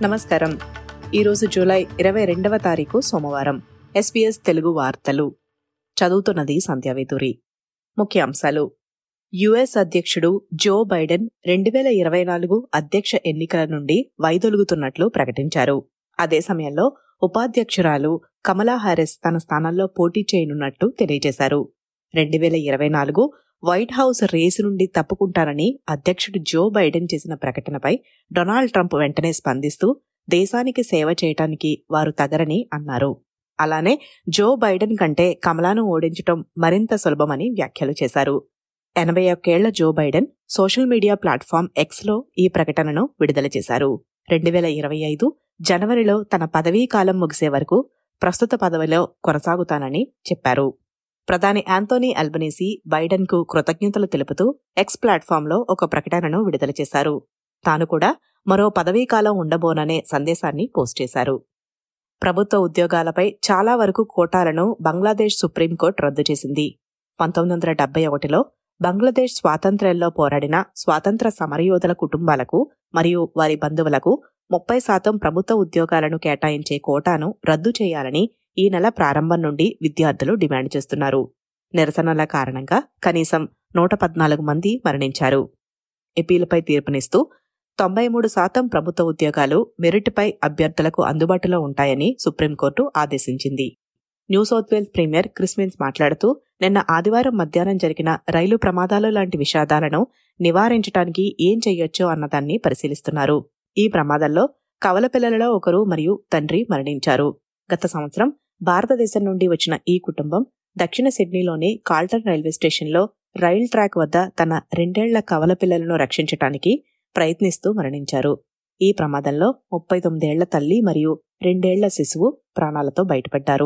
నమస్కారం ఈరోజు జూలై ఇరవై రెండవ తారీఖు సోమవారం ఎస్పీఎస్ తెలుగు వార్తలు చదువుతున్నది సంధ్యావేదూరి ముఖ్యాంశాలు యుఎస్ అధ్యక్షుడు జో బైడెన్ రెండు వేల ఇరవై నాలుగు అధ్యక్ష ఎన్నికల నుండి వైదొలుగుతున్నట్లు ప్రకటించారు అదే సమయంలో ఉపాధ్యక్షురాలు కమలా హారిస్ తన స్థానంలో పోటీ చేయనున్నట్టు తెలియజేశారు రెండు వేల ఇరవై నాలుగు వైట్ హౌస్ రేసు నుండి తప్పుకుంటారని అధ్యక్షుడు జో బైడెన్ చేసిన ప్రకటనపై డొనాల్డ్ ట్రంప్ వెంటనే స్పందిస్తూ దేశానికి సేవ చేయటానికి వారు తగరని అన్నారు అలానే జో బైడెన్ కంటే కమలాను ఓడించటం మరింత సులభమని వ్యాఖ్యలు చేశారు ఎనభై ఒక్కేళ్ల Joe Biden social media platform ఎక్స్లో ఈ ప్రకటనను విడుదల చేశారు రెండు వేల ఇరవై ఐదు జనవరిలో తన పదవీ కాలం ముగిసే వరకు ప్రస్తుత పదవిలో కొనసాగుతానని చెప్పారు ప్రధాని యాంతోనీ అల్బనీసీ బైడెన్కు కృతజ్ఞతలు తెలుపుతూ ఎక్స్ ప్లాట్ఫామ్లో ఒక ప్రకటనను విడుదల చేశారు తాను కూడా మరో పదవీకాలం ఉండబోననే సందేశాన్ని పోస్ట్ చేశారు ప్రభుత్వ ఉద్యోగాలపై చాలా వరకు కోటాలను బంగ్లాదేశ్ సుప్రీంకోర్టు రద్దు చేసింది పంతొమ్మిది వందల డెబ్బై ఒకటిలో బంగ్లాదేశ్ స్వాతంత్ర్యంలో పోరాడిన స్వాతంత్ర సమరయోధుల కుటుంబాలకు మరియు వారి బంధువులకు ముప్పై శాతం ప్రభుత్వ ఉద్యోగాలను కేటాయించే కోటాను రద్దు చేయాలని ఈ నెల ప్రారంభం నుండి విద్యార్థులు డిమాండ్ చేస్తున్నారు నిరసనల కారణంగా కనీసం నూట పద్నాలుగు మంది మరణించారు ఎపీలపై తీర్పునిస్తూ తొంభై మూడు శాతం ప్రభుత్వ ఉద్యోగాలు మెరిట్పై అభ్యర్థులకు అందుబాటులో ఉంటాయని సుప్రీంకోర్టు ఆదేశించింది new south Wales premier Chris Minns మాట్లాడుతూ నిన్న ఆదివారం మధ్యాహ్నం జరిగిన రైలు ప్రమాదాలు లాంటి విషాదాలను నివారించడానికి ఏం చెయ్యొచ్చో అన్నదాన్ని పరిశీలిస్తున్నారు ఈ ప్రమాదంలో కవల పిల్లలలో ఒకరు మరియు తండ్రి మరణించారు గత సంవత్సరం భారతదేశం నుండి వచ్చిన ఈ కుటుంబం దక్షిణ సిడ్నీలోని కాల్టన్ రైల్వే స్టేషన్లో రైల్ ట్రాక్ వద్ద తన రెండేళ్ల కవల పిల్లలను రక్షించటానికి ప్రయత్నిస్తూ మరణించారు ఈ ప్రమాదంలో ముప్పై తొమ్మిదేళ్ల తల్లి మరియు రెండేళ్ల శిశువు ప్రాణాలతో బయటపడ్డారు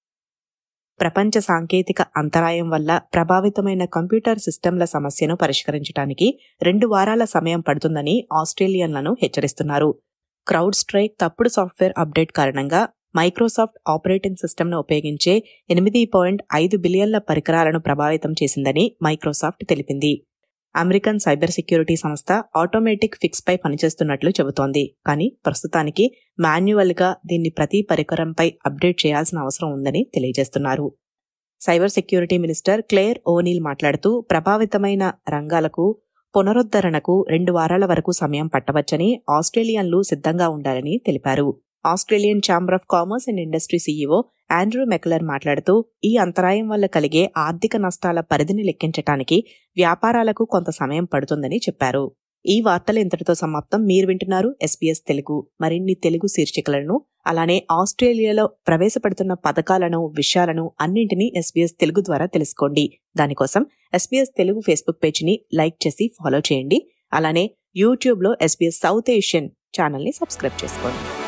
ప్రపంచ సాంకేతిక అంతరాయం వల్ల ప్రభావితమైన కంప్యూటర్ సిస్టంల సమస్యను పరిష్కరించడానికి రెండు వారాల సమయం పడుతుందని ఆస్ట్రేలియన్లను హెచ్చరిస్తున్నారు క్రౌడ్ స్ట్రైక్ తప్పుడు సాఫ్ట్వేర్ అప్డేట్ కారణంగా మైక్రోసాఫ్ట్ ఆపరేటింగ్ సిస్టమ్ను ఉపయోగించే ఎనిమిది పాయింట్ ఐదు బిలియన్ల పరికరాలను ప్రభావితం చేసిందని మైక్రోసాఫ్ట్ తెలిపింది అమెరికన్ సైబర్ సెక్యూరిటీ సంస్థ ఆటోమేటిక్ ఫిక్స్ పై పనిచేస్తున్నట్లు చెబుతోంది కానీ ప్రస్తుతానికి మాన్యువల్ గా దీన్ని ప్రతి పరికరంపై అప్డేట్ చేయాల్సిన అవసరం ఉందని తెలియజేస్తున్నారు cyber security minister Clare O'Neil మాట్లాడుతూ ప్రభావితమైన రంగాలకు పునరుద్ధరణకు రెండు వారాల వరకు సమయం పట్టవచ్చని ఆస్ట్రేలియన్లు సిద్ధంగా ఉండాలని తెలిపారు Australian chamber of commerce and industry CEO Andrew McKellar మాట్లాడుతూ ఈ అంతరాయం వల్ల కలిగే ఆర్థిక నష్టాల పరిధిని లెక్కించటానికి వ్యాపారాలకు కొంత సమయం పడుతుందని చెప్పారు ఈ వార్తలు ఇంతటితో సమాప్తం మీరు వింటున్నారు ఎస్పీఎస్ తెలుగు మరిన్ని తెలుగు శీర్షికలను అలానే ఆస్ట్రేలియాలో ప్రవేశపెడుతున్న పథకాలను విషయాలను అన్నింటినీ ఎస్బీఎస్ తెలుగు ద్వారా తెలుసుకోండి దానికోసం ఎస్బీఎస్ తెలుగు ఫేస్బుక్ పేజీని లైక్ చేసి ఫాలో చేయండి అలానే యూట్యూబ్లో ఎస్బీఎస్ సౌత్ ఏషియన్ ఛానల్ని సబ్స్క్రైబ్ చేసుకోండి